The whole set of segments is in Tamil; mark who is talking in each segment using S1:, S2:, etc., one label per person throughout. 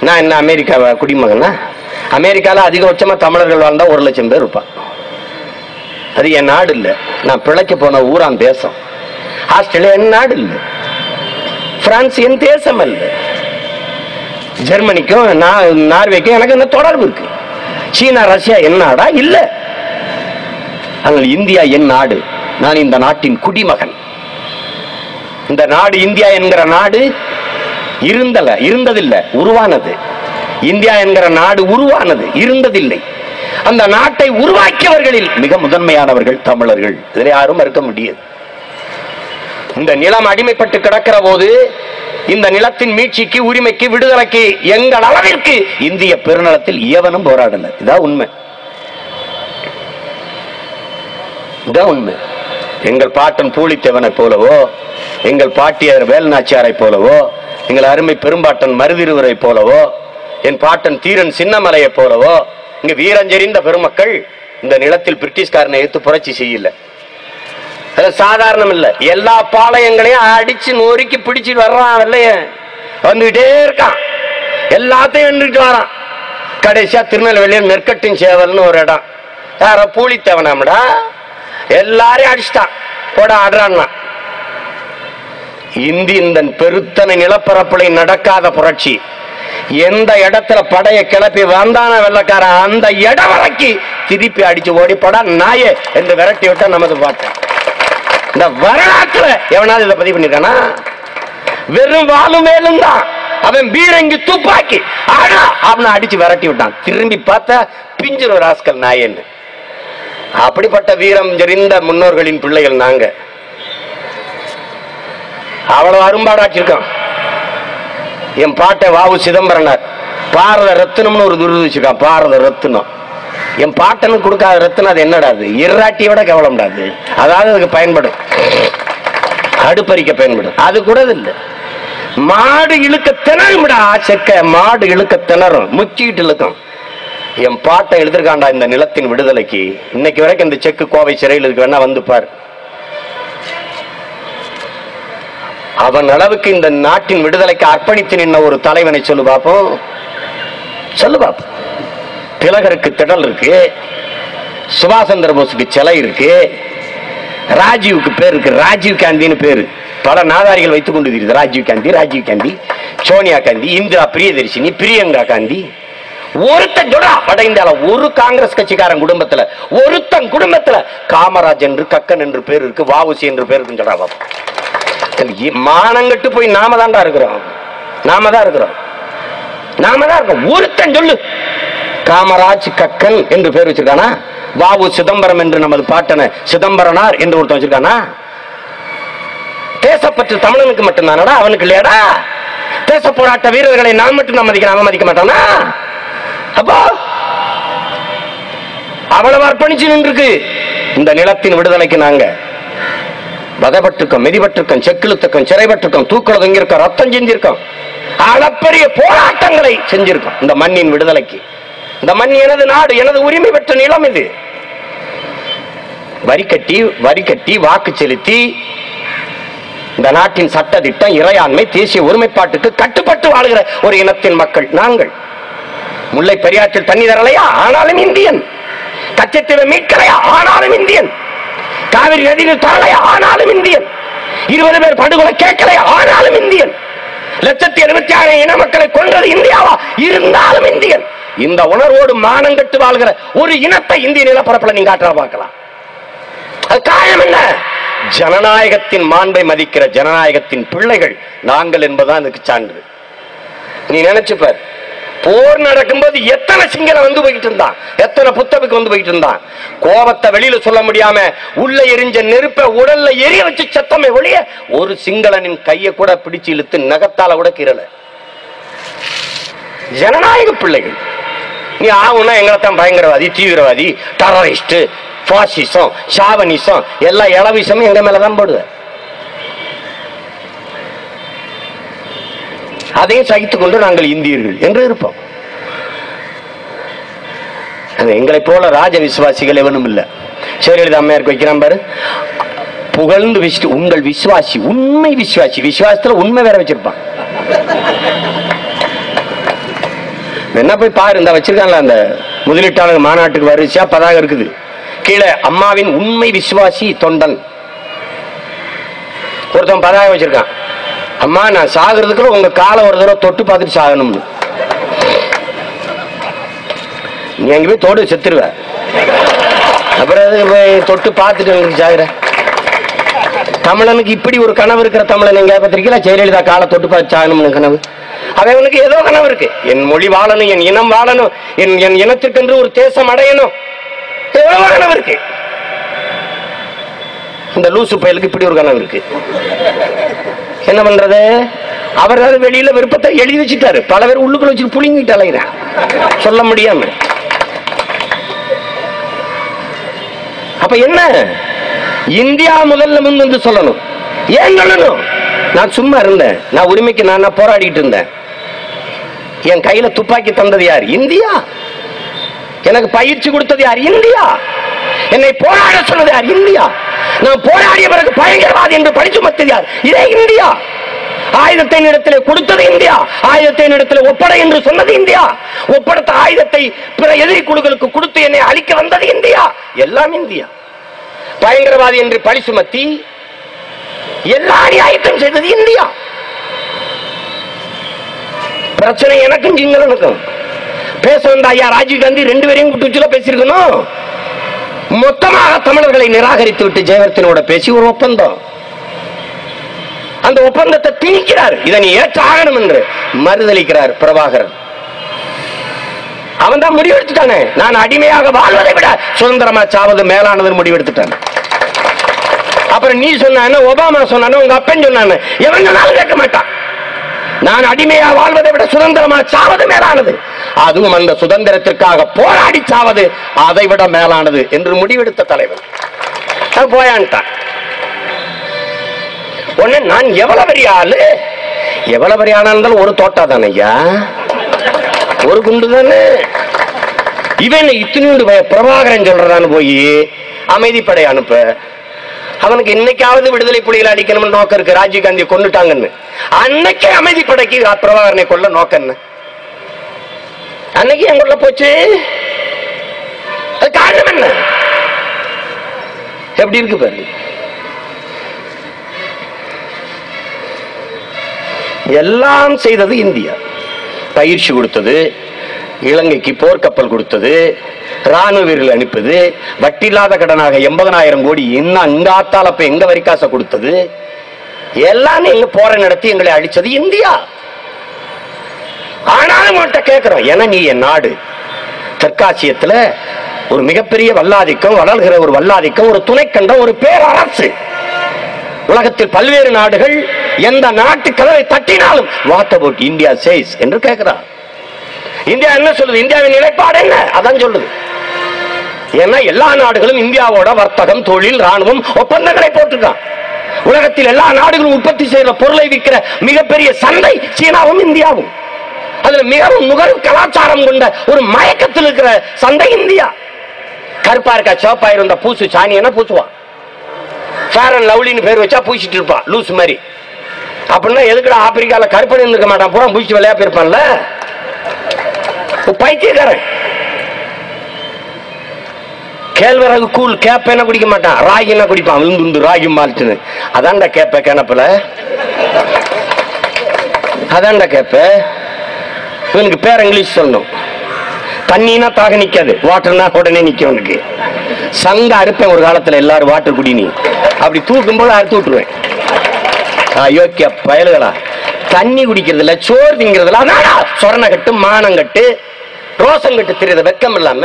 S1: நான் என்ன அமெரிக்கா குடிமகனா அமெரிக்கால அதிகபட்சமா தமிழர்கள் வாழ்ந்தா ஒரு லட்சம் பேர் இருப்பான் அது என் நாடு இல்ல நான் பிழைக்க போன ஊரான் தேசம் ஆஸ்திரேலியா என் நாடு இல்ல பிரான்ஸ் என் தேசம் அல்ல ஜெர்மனிக்கும் நான் நார்வேக்கும் எனக்கு என்ன தொடர்பு இருக்கு சீனா ரஷ்யா என் நாடா இல்ல ஆனால் இந்தியா என் நாடு நான் இந்த நாட்டின் குடிமகன் இந்த நாடு இந்தியா என்கிற நாடு இருந்தல இருந்ததில்ல உருவானது இந்தியா என்கிற நாடு உருவானது இருந்ததில்லை அந்த நாட்டை உருவாக்கியவர்களில் மிக முதன்மையானவர்கள் தமிழர்கள் இதில் யாரும் மறுக்க முடியாது இந்த நிலம் அடிமைப்பட்டு கிடக்கிற போது இந்த நிலத்தின் மீட்சிக்கு உரிமைக்கு விடுதலைக்கு எங்கள் அளவிற்கு இந்திய பெருநலத்தில் எவனும் போராடல இதான் உண்மை இதான் உண்மை எங்கள் பாட்டன் பூலித்தேவனை போலவோ எங்கள் பாட்டியர் வேல்நாச்சியாரை போலவோ எங்கள் அருமை பெரும்பாட்டன் மருதிருவரை போலவோ என் பாட்டன் தீரன் சின்னமலையை போலவோ இங்க வீரஞ்செறிந்த பெருமக்கள் இந்த நிலத்தில் பிரிட்டிஷ்காரனை எடுத்து புரட்சி செய்யல அது சாதாரணம் இல்ல எல்லா பாளையங்களையும் அடிச்சு நொறுக்கி பிடிச்சிட்டு வர்றான் வெள்ளைய வந்துகிட்டே இருக்கான் எல்லாத்தையும் வென்றுட்டு வரான் கடைசியா திருநெல்வேலியில் நெற்கட்டின் சேவல்னு ஒரு இடம் யாரோ பூலித்தேவனாமடா எல்லாரையும் அடிச்சிட்டான் போட ஆடுறான்னா இந்தி இந்த பெருத்தனை நிலப்பரப்புல நடக்காத புரட்சி எந்த இடத்துல படைய கிளப்பி வந்தான வெள்ளக்காரன் அந்த இடம் வரைக்கும் திருப்பி அடிச்சு ஓடி படா நாயே என்று விரட்டி விட்டா நமது பாட்டேன் இந்த வரலாற்றுல எவனாவது இதை பதிவு பண்ணிருக்கானா வெறும் வாலும் மேலும் தான் அவன் பீரங்கி துப்பாக்கி ஆனா அவனை அடிச்சு விரட்டி விட்டான் திரும்பி பார்த்தா பிஞ்சிரு ராஸ்கல் நாயன்னு அப்படிப்பட்ட வீரம் ஜெறிந்த முன்னோர்களின் பிள்ளைகள் நாங்க அவ்வளவு அரும்பாடாச்சிருக்கோம் என் பாட்டை வாவு சிதம்பரனார் பாரத ரத்தினம்னு ஒரு விருது வச்சிருக்கான் பாரத ரத்தினம் என் பாட்டனுக்கு கொடுக்காத ரத்தினம் அது என்னடா அது இராட்டியை விட கவலம்டாது அதாவது அதுக்கு பயன்படும் அடுப்பறிக்க பயன்படும் அது கூட அது இல்லை மாடு இழுக்க திணறும்டா செக்க மாடு இழுக்க திணறும் முச்சிக்கிட்டு இழுக்கும் என் பாட்டை எழுதிருக்காண்டா இந்த நிலத்தின் விடுதலைக்கு இன்னைக்கு வரைக்கும் இந்த செக்கு கோவை சிறையில் இருக்கு வேணா வந்து பாரு அவன் அளவுக்கு இந்த நாட்டின் விடுதலைக்கு அர்ப்பணித்து நின்ன ஒரு தலைவனை சொல்லு பாப்போம் சொல்லு பாப்போம் திலகருக்கு திடல் இருக்கு சுபாஷ் சந்திர போஸுக்கு சிலை இருக்கு ராஜீவுக்கு பேர் இருக்கு ராஜீவ் காந்தின்னு பேரு பல நாதாரிகள் வைத்துக் கொண்டு இருக்கிறது ராஜீவ் காந்தி ராஜீவ் காந்தி சோனியா காந்தி இந்திரா பிரியதர்ஷினி பிரியங்கா காந்தி ஒருத்தன் சொல்றா வட இந்தியால ஒரு காங்கிரஸ் கட்சிக்காரன் குடும்பத்துல ஒருத்தன் குடும்பத்துல காமராஜ் என்று கக்கன் என்று பேர் இருக்கு வாவுசி என்று பேர் இருக்குன்னு சொல்றா பாப்போம். இ- மானங்கட்டு போய் நாம தான்டா இருக்கிறோம் நாம தான் இருக்கிறோம் நாம தான் இருக்கோம் ஒருத்தன் சொல்லு காமராஜ் கக்கன் என்று பேர் வச்சிருக்கானா வாவு சிதம்பரம் என்று நமது பாட்டன சிதம்பரனார் என்று ஒருத்தன் வச்சிருக்கானா தேசப்பற்று தமிழனுக்கு மட்டும்தானடா அவனுக்கு இல்லையாடா தேச போராட்ட வீரர்களை நான் மட்டும் தான் மதிக்கிறேன் அவன் மதிக்க மாட்டானா அப்போ அவ்வளவு அர்ப்பணிச்சு நின்றுருக்கு இந்த நிலத்தின் விடுதலைக்கு நாங்க வதப்பட்டிருக்கோம் மிதிபட்டிருக்கோம் செக்கிழுத்துக்கோம் சிறைப்பட்டிருக்கோம் தூக்கில் தொங்கியிருக்கோம் ரத்தம் செஞ்சிருக்கோம் அளப்பரிய போராட்டங்களை செஞ்சிருக்கோம் இந்த மண்ணின் விடுதலைக்கு இந்த மண் எனது நாடு எனது உரிமை பெற்ற நிலம் இது வரி கட்டி வரி கட்டி வாக்கு செலுத்தி இந்த நாட்டின் சட்ட திட்டம் இறையாண்மை தேசிய ஒருமைப்பாட்டுக்கு கட்டுப்பட்டு வாழுகிற ஒரு இனத்தின் மக்கள் நாங்கள் முல்லை பெரியாற்றில் தண்ணி தரலையா ஆனாலும் இந்தியன் கச்சத்தீவை மீட்கலையா ஆனாலும் இந்தியன் காவிரி நதியில் தரலையா ஆனாலும் இந்தியன் இருபது பேர் படுகொலை கேட்கலையா ஆனாலும் இந்தியன் லட்சத்தி எழுபத்தி ஆறு இன மக்களை கொன்றது இந்தியாவா இருந்தாலும் இந்தியன் இந்த உணர்வோடு மானங்கட்டு வாழ்கிற ஒரு இனத்தை இந்திய நிலப்பரப்புல நீங்க காட்டுற பார்க்கலாம் அது காரணம் என்ன ஜனநாயகத்தின் மாண்பை மதிக்கிற ஜனநாயகத்தின் பிள்ளைகள் நாங்கள் என்பதுதான் இதுக்கு சான்று நீ நினைச்சு பார் போர் நடக்கும்போது எத்தனை சிங்களம் வந்து போயிட்டு இருந்தான் எத்தனை புத்தகுக்கு வந்து போயிட்டு இருந்தான் கோபத்தை வெளியில சொல்ல முடியாம உள்ள எரிஞ்ச நெருப்ப உடல்ல எரிய வச்சு சத்தமே ஒழிய ஒரு சிங்களனின் கையை கூட பிடிச்சு இழுத்து நகத்தால கூட கீறல ஜனநாயக பிள்ளைகள் நீ ஆகும்னா எங்களை தான் பயங்கரவாதி தீவிரவாதி டெரரிஸ்ட் பாசிசம் சாவனிசம் எல்லா இளவிசமும் எங்க மேலதான் போடுவ அதையும் சகித்துக் கொண்டு நாங்கள் இந்தியர்கள் என்று இருப்போம் அது எங்களை போல ராஜ விசுவாசிகள் எவனும் இல்ல ஜெயலலிதா அம்மையாருக்கு வைக்கிறான் பாரு புகழ்ந்து விசிட்டு உங்கள் விசுவாசி உண்மை விசுவாசி விசுவாசத்துல உண்மை வேற வச்சிருப்பான் என்ன போய் பாரு இந்த வச்சிருக்காங்களா அந்த முதலீட்டாளர் மாநாட்டுக்கு வரிசையா பதாக இருக்குது கீழே அம்மாவின் உண்மை விசுவாசி தொண்டன் ஒருத்தன் பதாக வச்சிருக்கான் அம்மா நான் சாகுறதுக்குள்ள உங்க காலை ஒரு தடவை தொட்டு பார்த்துட்டு சாகணும்னு நீ அங்க போய் தொடு செத்துருவ அப்புறம் எதுக்கு போய் தொட்டு பார்த்துட்டு எனக்கு சாகுற தமிழனுக்கு இப்படி ஒரு கனவு இருக்கிற தமிழன் எங்க பத்திரிக்கையில ஜெயலலிதா காலை தொட்டு பார்த்து சாகணும்னு கனவு அவனுக்கு ஏதோ கனவு இருக்கு என் மொழி வாழணும் என் இனம் வாழணும் என் என் இனத்துக்கென்று ஒரு தேசம் அடையணும் எவ்வளவு கனவு இருக்கு இந்த லூசு பயலுக்கு இப்படி ஒரு கனவு இருக்கு என்ன பண்றது அவர் அது வெளியில விருப்பத்தை எழுதி வச்சுட்டாரு பல பேர் உள்ளுக்குள்ள வச்சு புளிங்கிட்டு அலைகிறான் சொல்ல முடியாம அப்ப என்ன இந்தியா முதல்ல முன் வந்து சொல்லணும் ஏன் சொல்லணும் நான் சும்மா இருந்தேன் நான் உரிமைக்கு நான் நான் போராடிட்டு இருந்தேன் என் கையில துப்பாக்கி தந்தது யார் இந்தியா எனக்கு பயிற்சி கொடுத்தது யார் இந்தியா என்னை போராட சொன்னது யார் இந்தியா நான் போராடிய பிறகு பயங்கரவாதி என்று படிச்சு மத்தது யார் இதே இந்தியா ஆயுதத்தை இடத்திலே கொடுத்தது இந்தியா ஆயுதத்தை இடத்திலே ஒப்படை என்று சொன்னது இந்தியா ஒப்படைத்த ஆயுதத்தை பிற எதிரி குழுக்களுக்கு கொடுத்து என்னை அழிக்க வந்தது இந்தியா எல்லாம் இந்தியா பயங்கரவாதி என்று பழி சுமத்தி எல்லா அநியாயத்தையும் செய்தது இந்தியா பிரச்சனை எனக்கும் சிங்களனுக்கும் பேச வந்த ஐயா ராஜீவ் காந்தி ரெண்டு பேரையும் கூட்டு வச்சுல பேசியிருக்கணும் மொத்தமாக தமிழர்களை நிராகரித்து விட்டு ஜெயவர்த்தனோட பேசி ஒரு ஒப்பந்தம் அந்த ஒப்பந்தத்தை திணிக்கிறார் இதை நீ ஏற்றாகணும் என்று மறுதளிக்கிறார் பிரபாகரன் அவன் தான் முடிவெடுத்துட்டானே நான் அடிமையாக வாழ்வதை விட சுதந்திரமா சாவது மேலானது முடிவெடுத்துட்டான் அப்புறம் நீ சொன்ன ஒபாமா சொன்ன உங்க அப்பன் சொன்னானு எவன் சொன்னாலும் கேட்க மாட்டான் நான் அடிமையா வாழ்வதை விட சுதந்திரமா சாவது மேலானது அதுவும் அந்த சுதந்திரத்திற்காக போராடி சாவது அதை விட மேலானது என்று முடிவெடுத்த தலைவர் அவன் போயான்ட்டான் உடனே நான் எவ்வளவு பெரிய ஆளு எவ்வளவு பெரிய ஆளா இருந்தாலும் ஒரு தோட்டா தானே ஐயா ஒரு குண்டு தானே இவன் இத்தினூண்டு பிரபாகரன் சொல்றதான்னு போய் அமைதிப்படை அனுப்ப அவனுக்கு இன்னைக்காவது விடுதலை புலிகளை அடிக்கணும்னு நோக்கம் இருக்கு ராஜீவ் காந்தியை கொண்டுட்டாங்கன்னு அன்னைக்கே அமைதிப்படைக்கு பிரபாகரனை கொல்ல நோக்கம் என்ன அன்னைக்கு என் கொள்ள போச்சு அது காரணம் என்ன எப்படி இருக்கு பாரு எல்லாம் செய்தது இந்தியா பயிற்சி கொடுத்தது இலங்கைக்கு போர்க்கப்பல் கொடுத்தது ராணுவ வீரர்கள் அனுப்புது வட்டி இல்லாத கடனாக எண்பதனாயிரம் கோடி இன்னும் அங்க ஆத்தால இப்ப எங்க வரிக்காசை கொடுத்தது எல்லாம் எங்க போற நடத்தி எங்களை அழிச்சது இந்தியா ஆனாலும் உன்கிட்ட கேட்கிறோம் ஏன்னா நீ என் நாடு தெற்காசியத்துல ஒரு மிகப்பெரிய வல்லாதிக்கம் வளர்கிற ஒரு வல்லாதிக்கம் ஒரு துணைக்கண்டம் ஒரு பேரரசு உலகத்தில் பல்வேறு நாடுகள் எந்த நாட்டு கதவை தட்டினாலும் வாட் அபவுட் இந்தியா சேஸ் என்று கேட்கிறார் இந்தியா என்ன சொல்லுது இந்தியாவின் நிலைப்பாடு என்ன அதான் சொல்லுது ஏன்னா எல்லா நாடுகளும் இந்தியாவோட வர்த்தகம் தொழில் ராணுவம் ஒப்பந்தங்களை போட்டிருக்கான் உலகத்தில் எல்லா நாடுகளும் உற்பத்தி செய்யற பொருளை விற்கிற மிகப்பெரிய சந்தை சீனாவும் இந்தியாவும் அதுல மிகவும் நுகர்வு கலாச்சாரம் கொண்ட ஒரு மயக்கத்தில் இருக்கிற சந்தை இந்தியா கருப்பா இருக்கா சிவப்பா இருந்த பூசு சாணியனா பூசுவான் ஃபேர் அண்ட் லவ்லின்னு பேர் வச்சா பூசிட்டு இருப்பான் லூஸ் மாதிரி அப்படின்னா எதுக்குடா ஆப்பிரிக்கால கருப்பணி இருக்க மாட்டான் பூரா பூசிட்டு விளையா போயிருப்பான்ல பைத்தியக்காரன் கேழ்வரகு கூழ் கேப்ப என்ன குடிக்க மாட்டான் ராகி என்ன குடிப்பான் விழுந்துண்டு ராகி மால்ட்டுன்னு அதான்டா கேப்ப கிணப்புல அதான்டா கேப்ப இவனுக்கு பேர் இங்கிலீஷ் சொல்லணும் தண்ணினா தாக நிக்காது வாட்டர்னா உடனே நிக்கும் உனக்கு சங்க அறுப்பேன் ஒரு காலத்துல எல்லாரும் வாட்டர் குடி நீ அப்படி தூக்கும் போது அறுத்து விட்டுருவேன் அயோக்கிய பயலுகளா தண்ணி குடிக்கிறதுல சோறு திங்கிறதுல அதானா சொரண கட்டு மானம் கட்டு ரோசம் கட்டு தெரியுது வெக்கம் இல்லாம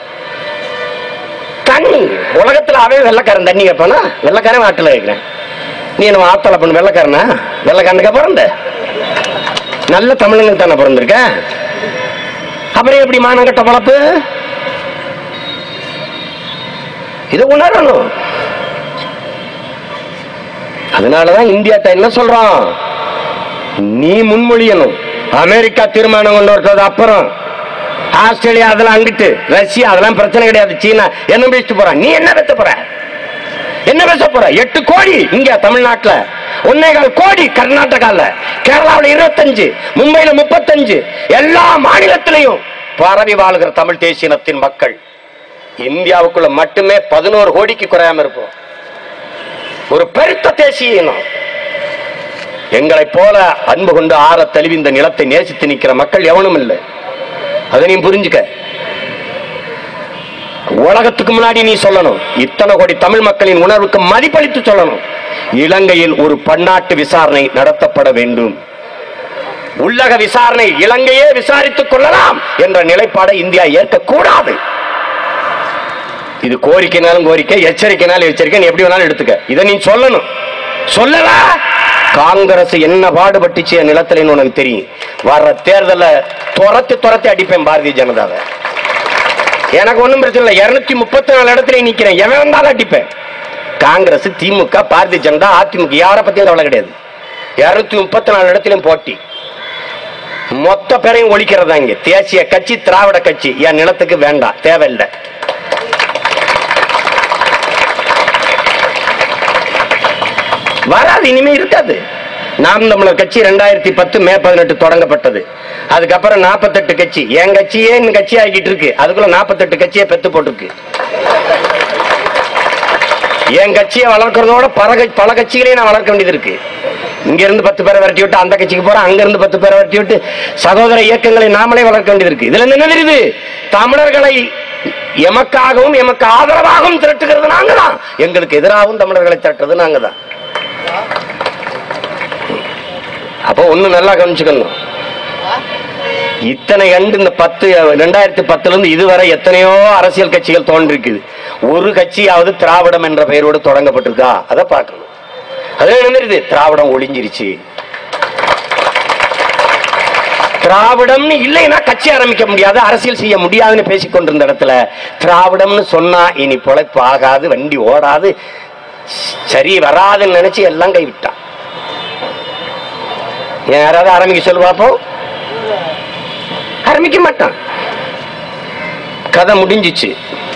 S1: தண்ணி உலகத்துல அவன் வெள்ளக்காரன் தண்ணி கேட்பானா வெள்ளக்காரன் ஆட்டில் கேட்கிறேன் நீ என்ன ஆத்தல பண்ணு வெள்ளக்காரனா வெள்ளக்காரனுக்கா பிறந்த நல்ல தமிழனுக்கு தானே பிறந்திருக்க அப்புறம் எப்படி மானம் கட்ட பழப்பு இதை உணரணும் அதனாலதான் இந்தியாட்ட என்ன சொல்றான் நீ முன்மொழியணும் அமெரிக்கா தீர்மானம் கொண்டு வரது அப்புறம் ஆஸ்திரேலியா அதெல்லாம் அங்கிட்டு ரஷ்யா அதெல்லாம் பிரச்சனை கிடையாது சீனா என்ன பேசிட்டு போறான் நீ என்ன பேச போற என்ன பேச போற எட்டு கோடி இங்க தமிழ்நாட்டுல ஒன்னேகால் கோடி கர்நாடகால கேரளாவில் இருபத்தஞ்சு மும்பையில முப்பத்தஞ்சு எல்லா மாநிலத்திலையும் பரவி வாழ்கிற தமிழ் தேசியனத்தின் மக்கள் இந்தியாவுக்குள்ள மட்டுமே பதினோரு கோடிக்கு குறையாம இருப்போம் ஒரு பெருத்த தேசிய இனம் எங்களைப் போல அன்பு கொண்டு ஆற தழுவி இந்த நிலத்தை நேசித்து நிற்கிற மக்கள் எவனும் இல்லை அதை நீ புரிஞ்சுக்க உலகத்துக்கு முன்னாடி நீ சொல்லணும் இத்தனை கோடி தமிழ் மக்களின் உணர்வுக்கு மதிப்பளித்து சொல்லணும் இலங்கையில் ஒரு பன்னாட்டு விசாரணை நடத்தப்பட வேண்டும் உள்ளக விசாரணை இலங்கையே விசாரித்துக் கொள்ளலாம் என்ற நிலைப்பாடை இந்தியா ஏற்கக்கூடாது இது கோரிக்கைனாலும் கோரிக்கை எச்சரிக்கைனாலும் எச்சரிக்கை நீ எப்படி வேணாலும் எடுத்துக்க இதை நீ சொல்லணும் சொல்லல காங்கிரஸ் என்ன பாடுபட்டுச்சு என் நிலத்திலன்னு உனக்கு தெரியும் வர்ற தேர்தல துரத்தி துரத்தி அடிப்பேன் பாரதிய ஜனதாவை எனக்கு ஒண்ணும் பிரச்சனை இல்லை இருநூத்தி முப்பத்தி நாலு இடத்துல நிக்கிறேன் எவன் வந்தாலும் அடிப்பேன் காங்கிரஸ் திமுக பாரதிய ஜனதா அதிமுக யாரை பத்தியும் கவலை கிடையாது இருநூத்தி முப்பத்தி நாலு இடத்திலும் போட்டி மொத்த பேரையும் ஒழிக்கிறதா இங்க தேசிய கட்சி திராவிட கட்சி என் நிலத்துக்கு வேண்டாம் தேவையில்லை வராது இனிமே இருக்காது நாம் தமிழர் கட்சி ரெண்டாயிரத்தி பத்து மே பதினெட்டு தொடங்கப்பட்டது அதுக்கப்புறம் நாற்பத்தெட்டு கட்சி என் கட்சியே இன்னும் கட்சி ஆகிட்டு இருக்கு அதுக்குள்ள நாற்பத்தெட்டு கட்சியை பெத்து போட்டிருக்கு என் கட்சியை வளர்க்கறதோட பல கட்சி- பல கட்சிகளையும் நான் வளர்க்க வேண்டியது இருக்கு இங்க இருந்து பத்து பேரை விரட்டி விட்டு அந்த கட்சிக்கு போறோம் அங்க இருந்து பத்து பேரை விரட்டி விட்டு சகோதர இயக்கங்களை நாமளே வளர்க்க வேண்டியது இருக்கு இதுல என்ன தெரியுது தமிழர்களை எமக்காகவும் எமக்கு ஆதரவாகவும் திரட்டுகிறது நாங்க தான் எங்களுக்கு எதிராகவும் தமிழர்களை திரட்டுறது நாங்க தான் அப்போ ஒண்ணு நல்லா கவனிச்சுக்கணும் இத்தனை ஆண்டு இந்த பத்து ரெண்டாயிரத்தி பத்துல இருந்து இதுவரை எத்தனையோ அரசியல் கட்சிகள் தோன்றிருக்குது ஒரு கட்சியாவது திராவிடம் என்ற பெயரோடு தொடங்கப்பட்டிருக்கா அதை பார்க்கணும் அது என்னது திராவிடம் ஒளிஞ்சிருச்சு திராவிடம்னு இல்லைன்னா கட்சி ஆரம்பிக்க முடியாது அரசியல் செய்ய முடியாதுன்னு பேசிக் கொண்டிருந்த இடத்துல திராவிடம்னு சொன்னா இனி பொழைப்பு ஆகாது வண்டி ஓடாது சரி வராதுன்னு நினைச்சு எல்லாம் கைவிட்டான் ஏன் யாராவது ஆரம்பிக்க சொல்லு பார்ப்போம் ஆரம்பிக்க மாட்டான் கதை முடிஞ்சிச்சு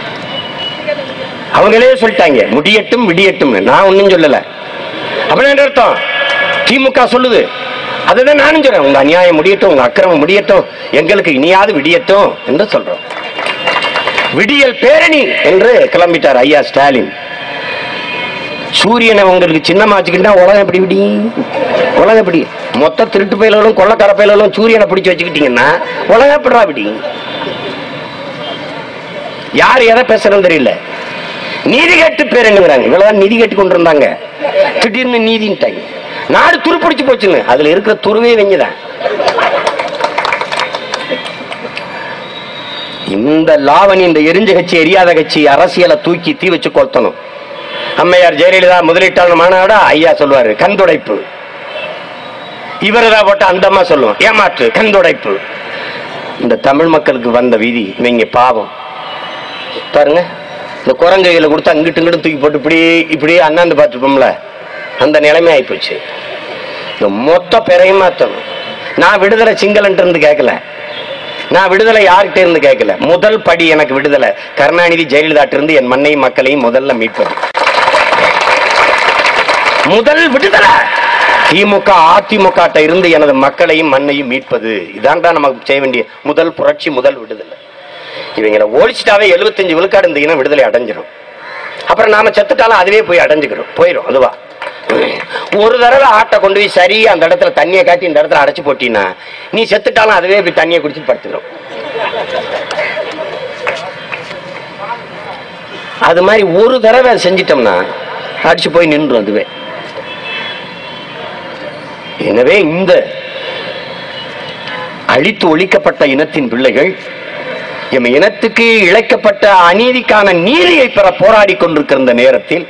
S1: அவங்களே சொல்லிட்டாங்க முடியட்டும் விடியட்டும்னு நான் ஒன்னும் சொல்லல அப்படின்னு என்ன அர்த்தம் திமுக சொல்லுது அதுதான் நானும் சொல்றேன் உங்க அநியாயம் முடியட்டும் உங்க அக்கிரமம் முடியட்டும் எங்களுக்கு இனியாவது விடியட்டும் என்று சொல்றோம் விடியல் பேரணி என்று கிளம்பிட்டார் ஐயா ஸ்டாலின் சூரியனை உங்களுக்கு சின்னமாச்சுக்கிட்டா உலகம் எப்படி விடி உலகம் எப்படி மொத்த திருட்டு பயிலும் கொள்ளக்கார பயிலும் சூரியனை பிடிச்சு வச்சுக்கிட்டீங்கன்னா உலகம் எப்படிடா விடி யார் எதை பேசுறதுன்னு தெரியல நீதி கேட்டு பேர் என்னங்கிறாங்க இவ்வளவுதான் நிதி கேட்டு கொண்டு இருந்தாங்க திடீர்னு நீதின்ட்டாங்க நாடு துருப்பிடிச்சு போச்சுங்க அதுல இருக்கிற துருவே வெஞ்சுதான் இந்த லாவணி இந்த எரிஞ்ச கட்சி எரியாத கட்சி அரசியலை தூக்கி தீ வச்சு கொளுத்தணும் அம்மையார் ஜெயலலிதா முதலீட்டாளர் மாநாடா ஐயா சொல்லுவாரு கண்துடைப்பு இவரதா போட்ட அந்த அம்மா சொல்லுவோம் ஏமாற்று கண்துடைப்பு இந்த தமிழ் மக்களுக்கு வந்த விதி இவங்க பாவம் பாருங்க இந்த குரங்கைகளை கொடுத்து அங்கிட்டு இங்கிட்டு தூக்கி போட்டு இப்படி இப்படி அண்ணாந்து பார்த்துப்போம்ல அந்த நிலைமை ஆயிப்போச்சு இந்த மொத்த பெறையும் மாத்தணும் நான் விடுதலை சிங்களன்ட்டு இருந்து கேட்கல நான் விடுதலை யார்கிட்ட இருந்து கேட்கல முதல் படி எனக்கு விடுதலை கருணாநிதி ஜெயலலிதா இருந்து என் மண்ணையும் மக்களையும் முதல்ல மீட்பது முதல் விடுதலை திமுக அதிமுக ட்ட இருந்து எனது மக்களையும் மண்ணையும் மீட்பது இதான்டா நமக்கு செய்ய வேண்டிய முதல் புரட்சி முதல் விடுதலை இவங்களை ஒழிச்சிட்டாவே 75 விழுக்காடு இந்த இனம் விடுதலை அடைஞ்சிரும் அப்புறம் நாம செத்துட்டாலும் அதுவே போய் அடைஞ்சுக்கிறோம் போயிடும் அதுவா ஒரு தடவை ஆட்டை கொண்டு போய் சரியா அந்த இடத்துல தண்ணியை காட்டி இந்த இடத்துல அடைச்சு போட்டீங்கன்னா நீ செத்துட்டாலும் அதுவே போய் தண்ணியை குடிச்சு படுத்துக்கிறோம் அது மாதிரி ஒரு தடவை அதை செஞ்சிட்டோம்னா அடிச்சு போய் நின்றும் அதுவே எனவே இந்த அழித்து ஒழிக்கப்பட்ட இனத்தின் பிள்ளைகள் எம் இனத்துக்கு இழைக்கப்பட்ட அநீதிக்கான நீதியை பெற போராடி கொண்டிருக்கிற இந்த நேரத்தில்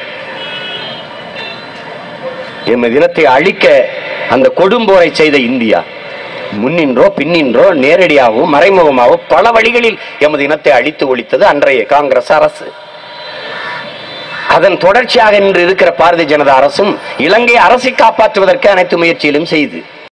S1: எமது இனத்தை அழிக்க அந்த கொடும்போரை செய்த இந்தியா முன்னின்றோ பின்னின்றோ நேரடியாகவோ மறைமுகமாகவோ பல வழிகளில் எமது இனத்தை அழித்து ஒழித்தது அன்றைய காங்கிரஸ் அரசு அதன் தொடர்ச்சியாக இன்று இருக்கிற பாரதிய ஜனதா அரசும் இலங்கை அரசை காப்பாற்றுவதற்கு அனைத்து முயற்சியிலும் செய்து